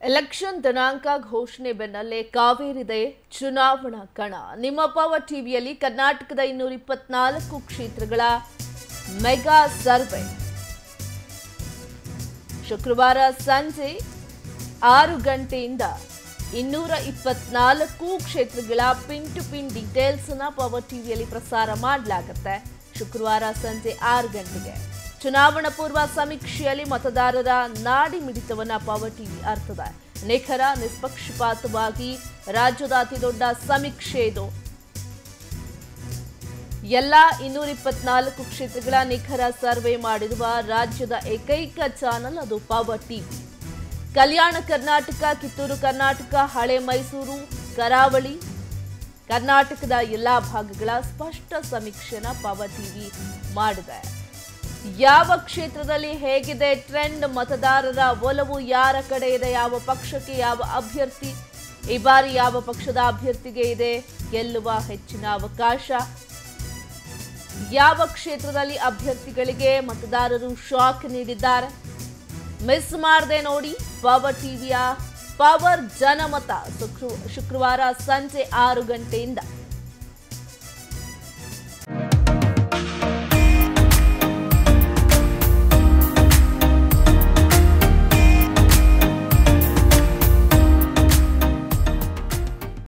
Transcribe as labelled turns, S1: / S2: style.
S1: election ದಿನಾಂಕ ಘೋಷಣೆ ಬೆನ್ನಲ್ಲೇ ಕಾವೇರಿದೆ ಚುನಾವಣಾ ಕಣ ನಿಮ್ಮ ಪವರ್ ಟಿವಿಯಲ್ಲಿ ಕರ್ನಾಟಕದ ಇನ್ನೂರ ಇಪ್ಪತ್ನಾಲ್ಕು ಕ್ಷೇತ್ರಗಳ ಮೆಗಾ ಸರ್ವೆ ಶುಕ್ರವಾರ ಸಂಜೆ ಆರು ಗಂಟೆಯಿಂದ ಇನ್ನೂರ ಇಪ್ಪತ್ನಾಲ್ಕು ಕ್ಷೇತ್ರಗಳ ಪಿನ್ ಟು ಪಿನ್ ಡೀಟೇಲ್ಸ್ ನ ಪವರ್ ಟಿವಿಯಲ್ಲಿ ಪ್ರಸಾರ ಮಾಡಲಾಗುತ್ತೆ ಶುಕ್ರವಾರ ಸಂಜೆ ಆರು ಗಂಟೆಗೆ ಚುನಾವಣಾ ಪೂರ್ವ ಸಮೀಕ್ಷೆಯಲ್ಲಿ ಮತದಾರರ ನಾಡಿ ಮಿಡಿತವನ್ನ ಪವರ್ ಟಿವಿ ಅರ್ಥದ ನಿಖರ ನಿಷ್ಪಕ್ಷಪಾತವಾಗಿ ರಾಜ್ಯದ ಅತಿದೊಡ್ಡ ಸಮೀಕ್ಷೆ ಇದು ಎಲ್ಲ ಇನ್ನೂರ ಇಪ್ಪತ್ನಾಲ್ಕು ಕ್ಷೇತ್ರಗಳ ನಿಖರ ಸರ್ವೆ ಮಾಡಿರುವ ರಾಜ್ಯದ ಏಕೈಕ ಚಾನಲ್ ಅದು ಪವರ್ ಟಿವಿ ಕಲ್ಯಾಣ ಕರ್ನಾಟಕ ಕಿತ್ತೂರು ಕರ್ನಾಟಕ ಹಳೆ ಮೈಸೂರು ಕರಾವಳಿ ಕರ್ನಾಟಕದ ಎಲ್ಲಾ ಭಾಗಗಳ ಸ್ಪಷ್ಟ ಸಮೀಕ್ಷೆನ ಪವರ್ ಟಿವಿ ಮಾಡಿದೆ ಯಾವ ಕ್ಷೇತ್ರದಲ್ಲಿ ಹೇಗಿದೆ ಟ್ರೆಂಡ್ ಮತದಾರರ ಒಲವು ಯಾರ ಕಡೆ ಇದೆ ಯಾವ ಪಕ್ಷಕ್ಕೆ ಯಾವ ಅಭ್ಯರ್ಥಿ ಈ ಬಾರಿ ಯಾವ ಪಕ್ಷದ ಅಭ್ಯರ್ಥಿಗೆ ಇದೆ ಗೆಲ್ಲುವ ಹೆಚ್ಚಿನ ಅವಕಾಶ ಯಾವ ಕ್ಷೇತ್ರದಲ್ಲಿ ಅಭ್ಯರ್ಥಿಗಳಿಗೆ ಮತದಾರರು ಶಾಕ್ ನೀಡಿದ್ದಾರೆ ಮಿಸ್ ಮಾಡದೆ ನೋಡಿ ಪವರ್ ಟಿವಿಯ ಪವರ್ ಜನಮತ ಶುಕ್ರ- ಶುಕ್ರವಾರ ಸಂಜೆ ಆರು ಗಂಟೆಯಿಂದ